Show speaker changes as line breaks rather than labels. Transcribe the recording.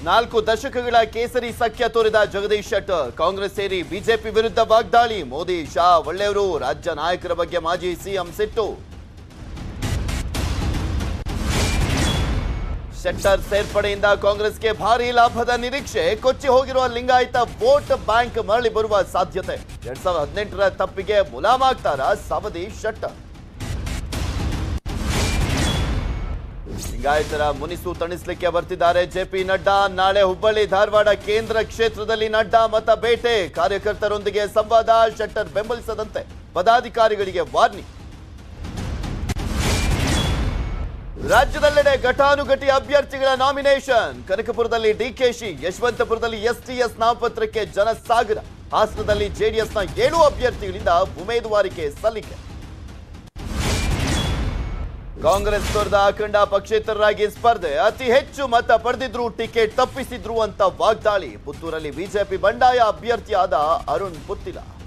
ನಾಲ್ಕು ದಶಕಗಳ ಕೇಸರಿ ಸಖ್ಯ ತೋರಿದ ಜಗದೀಶ್ ಶೆಟ್ಟರ್ ಕಾಂಗ್ರೆಸ್ ಸೇರಿ ಬಿಜೆಪಿ ವಿರುದ್ಧ ವಾಗ್ದಾಳಿ ಮೋದಿ ಶಾ ಒಳ್ಳೆಯವರು ರಾಜ್ಯ ನಾಯಕರ ಬಗ್ಗೆ ಮಾಜಿ ಸಿಎಂ ಸಿಟ್ಟು ಶೆಟ್ಟರ್ ಸೇರ್ಪಡೆಯಿಂದ ಕಾಂಗ್ರೆಸ್ಗೆ ಭಾರಿ ಲಾಭದ ನಿರೀಕ್ಷೆ ಕೊಚ್ಚಿ ಹೋಗಿರುವ ಲಿಂಗಾಯತ ವೋಟ್ ಬ್ಯಾಂಕ್ ಮರಳಿ ಬರುವ ಸಾಧ್ಯತೆ ಎರಡ್ ಸಾವಿರದ ಹದಿನೆಂಟರ ತಪ್ಪಿಗೆ ಮುಲಾಮಾಗ್ತಾರ ಸವದಿ ಶೆಟ್ಟರ್ ಲಿಂಗಾಯತರ ಮುನಿಸು ತಣಿಸ್ಲಿಕ್ಕೆ ಬರ್ತಿದ್ದಾರೆ ಜೆಪಿ ನಡ್ಡಾ ನಾಳೆ ಹುಬ್ಬಳ್ಳಿ ಧಾರವಾಡ ಕೇಂದ್ರ ಕ್ಷೇತ್ರದಲ್ಲಿ ನಡ್ಡಾ ಮತ ಬೇಟೆ ಕಾರ್ಯಕರ್ತರೊಂದಿಗೆ ಸಂವಾದ ಶೆಟ್ಟರ್ ಬೆಂಬಲಿಸದಂತೆ ಪದಾಧಿಕಾರಿಗಳಿಗೆ ವಾರ್ನಿಂಗ್ ರಾಜ್ಯದೆಲ್ಲೆಡೆ ಘಟಾನುಘಟಿ ಅಭ್ಯರ್ಥಿಗಳ ನಾಮಿನೇಷನ್ ಕನಕಪುರದಲ್ಲಿ ಡಿಕೆಶಿ ಯಶವಂತಪುರದಲ್ಲಿ ಎಸ್ಟಿಎಸ್ ನಾಮಪತ್ರಕ್ಕೆ ಜನಸಾಗರ ಹಾಸನದಲ್ಲಿ ಜೆಡಿಎಸ್ನ ಏಳು ಅಭ್ಯರ್ಥಿಗಳಿಂದ ಉಮೇದುವಾರಿಕೆ ಸಲ್ಲಿಕೆ ಕಾಂಗ್ರೆಸ್ ತೊರೆದ ಅಖಂಡ ಪಕ್ಷೇತರರಾಗಿ ಸ್ಪರ್ಧೆ ಅತಿ ಹೆಚ್ಚು ಮತ ಪಡೆದಿದ್ರು ಟಿಕೆಟ್ ತಪ್ಪಿಸಿದ್ರು ಅಂತ ವಾಗ್ದಾಳಿ ಪುತ್ತೂರಲ್ಲಿ ಬಿಜೆಪಿ ಬಂಡಾಯ ಅಭ್ಯರ್ಥಿಯಾದ ಅರುಣ್ ಪುತ್ತಿಲ